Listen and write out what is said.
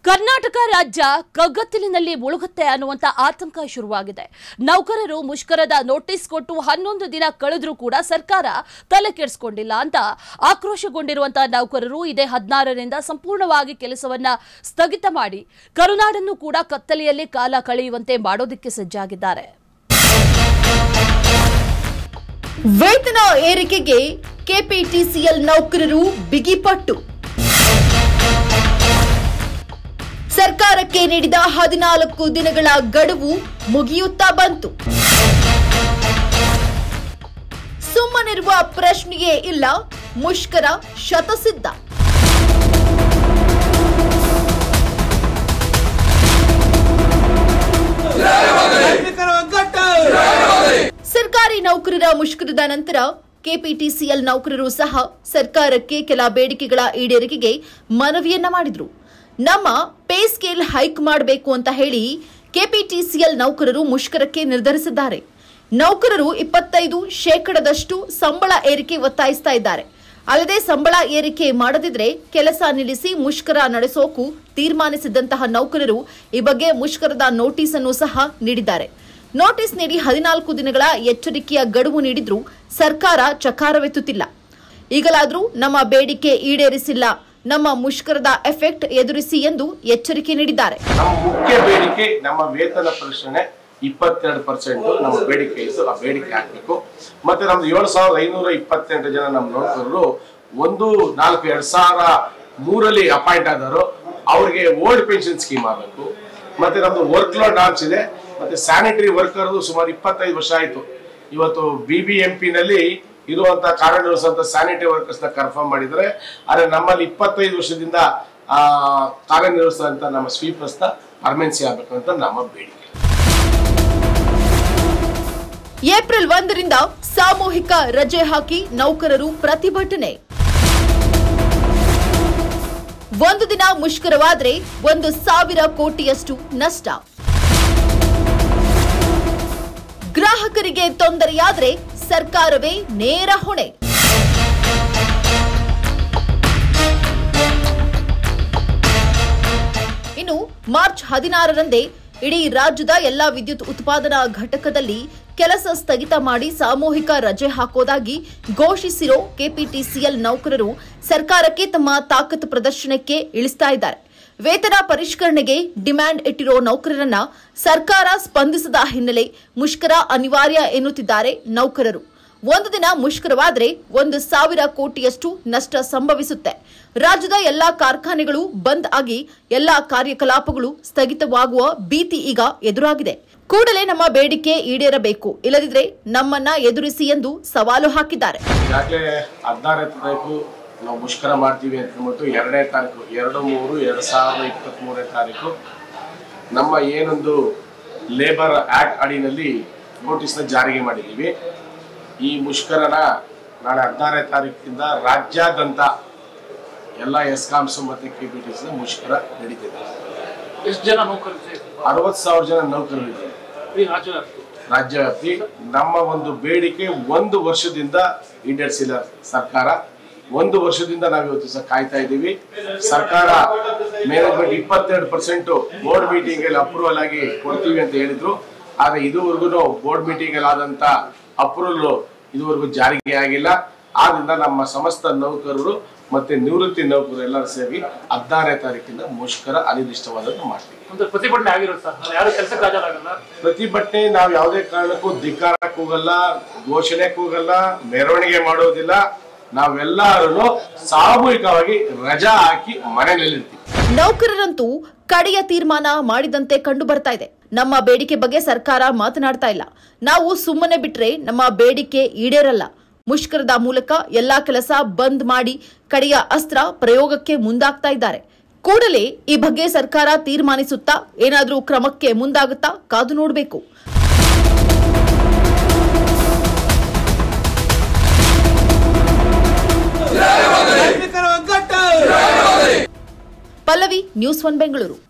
ಕರ್ನಾಟಕ ರಾಜ್ಯ ಕಗ್ಗತ್ತಲಿನಲ್ಲಿ ಮುಳುಗುತ್ತೆ ಅನ್ನುವಂತ ಆತಂಕ ಶುರುವಾಗಿದೆ ನೌಕರರು ಮುಷ್ಕರದ ನೋಟಿಸ್ ಕೊಟ್ಟು ಹನ್ನೊಂದು ದಿನ ಕಳೆದ್ರೂ ಕೂಡ ಸರ್ಕಾರ ತಲೆ ಕೆಡಿಸಿಕೊಂಡಿಲ್ಲ ಅಂತ ಆಕ್ರೋಶಗೊಂಡಿರುವಂತಹ ನೌಕರರು ಇದೇ ಹದಿನಾರರಿಂದ ಸಂಪೂರ್ಣವಾಗಿ ಕೆಲಸವನ್ನ ಸ್ಥಗಿತ ಮಾಡಿ ಕರುನಾಡನ್ನು ಕೂಡ ಕತ್ತಲೆಯಲ್ಲಿ ಕಾಲ ಕಳೆಯುವಂತೆ ಮಾಡೋದಕ್ಕೆ ಸಜ್ಜಾಗಿದ್ದಾರೆ ವೇತನ ಏರಿಕೆಗೆ ಕೆಪಿಟಿಸಿಎಲ್ ನೌಕರರು ಬಿಗಿಪಟ್ಟು ಸರ್ಕಾರಕ್ಕೆ ನೀಡಿದ ಹದಿನಾಲ್ಕು ದಿನಗಳ ಗಡುವು ಮುಗಿಯುತ್ತಾ ಬಂತು ಸುಮ್ಮನಿರುವ ಪ್ರಶ್ನೆಯೇ ಇಲ್ಲ ಮುಷ್ಕರ ಶತಸಿದ್ಧ ಕಾರ್ಮಿಕರ ಒಗ್ಗಟ್ಟು ಸರ್ಕಾರಿ ನೌಕರರ ಮುಷ್ಕರದ ನಂತರ ಕೆಪಿಟಿಸಿಎಲ್ ನೌಕರರು ಸಹ ಸರ್ಕಾರಕ್ಕೆ ಕೆಲ ಬೇಡಿಕೆಗಳ ಈಡೇರಿಕೆಗೆ ಮನವಿಯನ್ನ ಮಾಡಿದ್ರು ನಮ್ಮ ಪೇ ಸ್ಕೇಲ್ ಹೈಕ್ ಮಾಡಬೇಕು ಅಂತ ಹೇಳಿ ಕೆಪಿಟಿಸಿಎಲ್ ನೌಕರರು ಮುಷ್ಕರಕ್ಕೆ ನಿರ್ಧರಿಸಿದ್ದಾರೆ ನೌಕರರು ಇಪ್ಪತ್ತೈದು ಶೇಕಡದಷ್ಟು ಸಂಬಳ ಏರಿಕೆ ಒತ್ತಾಯಿಸ್ತಾ ಇದ್ದಾರೆ ಅಲ್ಲದೆ ಸಂಬಳ ಏರಿಕೆ ಮಾಡದಿದ್ರೆ ಕೆಲಸ ನಿಲ್ಲಿಸಿ ಮುಷ್ಕರ ನಡೆಸೋಕು ತೀರ್ಮಾನಿಸಿದಂತಹ ನೌಕರರು ಈ ಬಗ್ಗೆ ಮುಷ್ಕರದ ನೋಟಿಸ್ ಅನ್ನು ಸಹ ನೀಡಿದ್ದಾರೆ ನೋಟಿಸ್ ನೀಡಿ ಹದಿನಾಲ್ಕು ದಿನಗಳ ಎಚ್ಚರಿಕೆಯ ಗಡುವು ನೀಡಿದ್ರೂ ಸರ್ಕಾರ ಚಕಾರವೆತ್ತುತ್ತಿಲ್ಲ ಈಗಲಾದರೂ ನಮ್ಮ ಬೇಡಿಕೆ ಈಡೇರಿಸಿಲ್ಲ ನಮ್ಮ ಮುಷ್ಕರದ ಎಫೆಕ್ಟ್ ಎದುರಿಸಿ ಎಂದು ಎಚ್ಚರಿಕೆ ನೀಡಿದ್ದಾರೆ ನಮ್ಮ ಮುಖ್ಯ ಬೇಡಿಕೆ ನಮ್ಮ ವೇತನ ಪರಿಷ್ಕರಣೆ ಇಪ್ಪತ್ತೆರಡು ಪರ್ಸೆಂಟ್ ನಮ್ಮ ಬೇಡಿಕೆ ಇದ್ದು ಆ ಬೇಡಿಕೆ ಹಾಕ್ಬೇಕು ಮತ್ತೆ ನಮ್ದು ಏಳು ಸಾವಿರದ ಐನೂರ ಇಪ್ಪತ್ತೆಂಟು ಜನ ನಮ್ಮ ನೌಕರರು ಒಂದು ನಾಲ್ಕು ಎರಡ್ ಸಾವಿರ ಮೂರಲ್ಲಿ ಅಪಾಯಿಂಟ್ ಆದವರು ಅವ್ರಿಗೆ ಓಲ್ಡ್ ಪೆನ್ಷನ್ ಸ್ಕೀಮ್ ಆಗಬೇಕು ಮತ್ತೆ ನಮ್ದು ವರ್ಕ್ ಲೋಡ್ ನಾಮ್ಸ್ ಇದೆ ಮತ್ತೆ ಸ್ಯಾನಿಟರಿ ವರ್ಕರ್ದು ಸುಮಾರು ಇಪ್ಪತ್ತೈದು ವರ್ಷ ಆಯ್ತು ಇವತ್ತು ಬಿ ಬಿ ಎಂ ಪಿ ನಲ್ಲಿ ಇರುವಂತ ಕಾರ್ಯನಿರ್ವಹಿಸುವಂತ ಸ್ಯಾನಿಟರಿ ವರ್ಕರ್ಸ್ ನ ಕನ್ಫರ್ಮ್ ಮಾಡಿದ್ರೆ ಆದ್ರೆ ನಮ್ಮಲ್ಲಿ ಇಪ್ಪತ್ತೈದು ವರ್ಷದಿಂದ ಆ ಕಾರ್ಯನಿರ್ವಹಿಸುವಂತ ನಮ್ಮ ಸ್ವೀಪರ್ಸ್ ನ ಪರ್ಮೆನ್ಸಿ ಆಗ್ಬೇಕು ಅಂತ ನಮ್ಮ ಬೇಡಿಕೆ ಏಪ್ರಿಲ್ ಒಂದರಿಂದ ಸಾಮೂಹಿಕ ರಜೆ ಹಾಕಿ ನೌಕರರು ಪ್ರತಿಭಟನೆ ಒಂದು ದಿನ ಮುಷ್ಕರವಾದ್ರೆ ಒಂದು ಸಾವಿರ ಕೋಟಿಯಷ್ಟು ನಷ್ಟ ಗ್ರಾಹಕರಿಗೆ ತೊಂದರೆಯಾದ್ರೆ ಸರ್ಕಾರವೇ ನೇರ ಹೊಣೆ ಇನ್ನು ಮಾರ್ಚ್ ಹದಿನಾರರಂದೇ ಇಡೀ ರಾಜ್ಯದ ಎಲ್ಲಾ ವಿದ್ಯುತ್ ಉತ್ಪಾದನಾ ಘಟಕದಲ್ಲಿ ಕೆಲಸ ಸ್ಥಗಿತ ಮಾಡಿ ಸಾಮೂಹಿಕ ರಜೆ ಹಾಕೋದಾಗಿ ಘೋಷಿಸಿರೋ ಕೆಪಿಟಿಸಿಎಲ್ ನೌಕರರು ಸರ್ಕಾರಕ್ಕೆ ತಮ್ಮ ತಾಕತ್ತು ಪ್ರದರ್ಶನಕ್ಕೆ ಇಳಿಸ್ತಾ ಇದ್ದಾರೆ ವೇತನ ಪರಿಷ್ಕರಣೆಗೆ ಡಿಮ್ಯಾಂಡ್ ಇಟ್ಟಿರೋ ನೌಕರರನ್ನ ಸರ್ಕಾರ ಸ್ಪಂದಿಸದ ಹಿನ್ನೆಲೆ ಮುಷ್ಕರ ಅನಿವಾರ್ಯ ಎನ್ನುತ್ತಿದ್ದಾರೆ ನೌಕರರು ಒಂದು ದಿನ ಮುಷ್ಕರವಾದ್ರೆ ಒಂದು ಸಾವಿರ ಕೋಟಿಯಷ್ಟು ನಷ್ಟ ಸಂಭವಿಸುತ್ತೆ ರಾಜ್ಯದ ಎಲ್ಲಾ ಕಾರ್ಖಾನೆಗಳು ಬಂದ್ ಆಗಿ ಎಲ್ಲಾ ಕಾರ್ಯಕಲಾಪಗಳು ಸ್ಥಗಿತವಾಗುವ ಭೀತಿ ಈಗ ಎದುರಾಗಿದೆ ಕೂಡಲೇ ನಮ್ಮ ಬೇಡಿಕೆ ಈಡೇರಬೇಕು ಇಲ್ಲದಿದ್ರೆ ನಮ್ಮನ್ನ ಎದುರಿಸಿ ಎಂದು ಸವಾಲು ಹಾಕಿದ್ದಾರೆ ಈಗಾಗಲೇ ಹದಿನಾರನೇ ತಾರೀಕು ನಾವು ಮುಷ್ಕರ ಮಾಡ್ತೀವಿ ಅಂತ ಅಂದ್ಬಿಟ್ಟು ಎರಡನೇ ತಾರೀಕು ಎರಡು ಮೂರು ಎರಡು ಸಾವಿರದ ಇಪ್ಪತ್ತ್ ಮೂರನೇ ತಾರೀಕು ನಮ್ಮ ಏನೊಂದು ಲೇಬರ್ ಆಕ್ಟ್ ಅಡಿನಲ್ಲಿ ನೋಟಿಸ್ನ ಜಾರಿಗೆ ಮಾಡಿದ್ದೀವಿ ಈ ಮುಷ್ಕರನ ನಾಳೆ ಹದಿನಾರನೇ ತಾರೀಕಿಂದ ರಾಜ್ಯಾದ್ಯಂತ ಎಲ್ಲ ಎಸ್ಕಾಮ್ಸ್ ಮತ್ತು ಕೆ ಪಿ ಟಿ ಮುಷ್ಕರ ನಡೀತಿದೆ ಎಷ್ಟು ಜನ ನೌಕರರು ಅರವತ್ತು ಸಾವಿರ ಜನ ನೌಕರರಿದ್ದಾರೆ ಈ ರಾಜ್ಯವ್ಯಾಪ್ತಿ ರಾಜ್ಯವ್ಯಾಪಿ ನಮ್ಮ ಒಂದು ಬೇಡಿಕೆ ಒಂದು ವರ್ಷದಿಂದ ಈಡೇರಿಸಿಲ್ಲ ಸರ್ಕಾರ ಒಂದು ವರ್ಷದಿಂದ ನಾವು ಇವತ್ತು ಸಹ ಕಾಯ್ತಾ ಇದ್ದೀವಿ ಸರ್ಕಾರ ಮ್ಯಾನೇಜ್ಮೆಂಟ್ ಇಪ್ಪತ್ತೆರಡು ಪರ್ಸೆಂಟ್ ಬೋರ್ಡ್ ಮೀಟಿಂಗ್ ಅಲ್ಲಿ ಅಪ್ರೂವಲ್ ಆಗಿ ಕೊಡ್ತೀವಿ ಅಂತ ಹೇಳಿದ್ರು ಆದ್ರೆ ಇದುವರೆಗೂ ಬೋರ್ಡ್ ಮೀಟಿಂಗ್ ಅಲ್ಲಿ ಆದಂತ ಅಪ್ರೂವಲ್ ಇದುವರೆಗೂ ಜಾರಿಗೆ ಆಗಿಲ್ಲ ಆದ್ರಿಂದ ನಮ್ಮ ಸಮಸ್ತ ನೌಕರರು ಮತ್ತೆ ನಿವೃತ್ತಿ ನೌಕರರು ಎಲ್ಲರೂ ಸೇರಿ ಹದಿನಾರನೇ ತಾರೀಕಿಂದ ಮುಷ್ಕರ ಅನಿರ್ದಿಷ್ಟವಾದದ್ದು ಮಾಡ್ತೀವಿ ಒಂದು ಪ್ರತಿಭಟನೆ ಆಗಿರುತ್ತೆ ಸರ್ ಯಾರು ಕೆಲಸಕ್ಕೆ ಹಾಜರಾಗಲ್ಲ ಪ್ರತಿಭಟನೆ ನಾವು ಯಾವುದೇ ಕಾರಣಕ್ಕೂ ಧಿಕ್ಕಾರಕ್ಕೆ ಹೋಗಲ್ಲ ಘೋಷಣೆಗೆ ಹೋಗಲ್ಲ ಮೆರವಣಿಗೆ ಮಾಡೋದಿಲ್ಲ ನಾವೆಲ್ಲರೂ ಸಾಮೂಹಿಕವಾಗಿ ರಜಾ ಹಾಕಿ ಮನೆಯಲ್ಲಿರ್ತೀವಿ ನೌಕರರಂತೂ ಕಡೆಯ ತೀರ್ಮಾನ ಮಾಡಿದಂತೆ ಕಂಡು ಬರ್ತಾ ಇದೆ ನಮ್ಮ ಬೇಡಿಕೆ ಬಗ್ಗೆ ಸರ್ಕಾರ ಮಾತನಾಡ್ತಾ ಇಲ್ಲ ನಾವು ಸುಮ್ಮನೆ ಬಿಟ್ರೆ ನಮ್ಮ ಬೇಡಿಕೆ ಈಡೇರಲ್ಲ ಮುಷ್ಕರದ ಮೂಲಕ ಎಲ್ಲಾ ಕೆಲಸ ಬಂದ್ ಮಾಡಿ ಕಡೆಯ ಅಸ್ತ್ರ ಪ್ರಯೋಗಕ್ಕೆ ಮುಂದಾಗ್ತಾ ಇದ್ದಾರೆ ಕೂಡಲೇ ಈ ಬಗ್ಗೆ ಸರ್ಕಾರ ತೀರ್ಮಾನಿಸುತ್ತಾ ಏನಾದ್ರೂ ಕ್ರಮಕ್ಕೆ ಮುಂದಾಗುತ್ತಾ ಕಾದು ನೋಡಬೇಕು ಕಾರ್ಮಿಕರ ಒಗ್ಗಟ್ಟು ಪಲ್ಲವಿ ನ್ಯೂಸ್ ಒನ್ ಬೆಂಗಳೂರು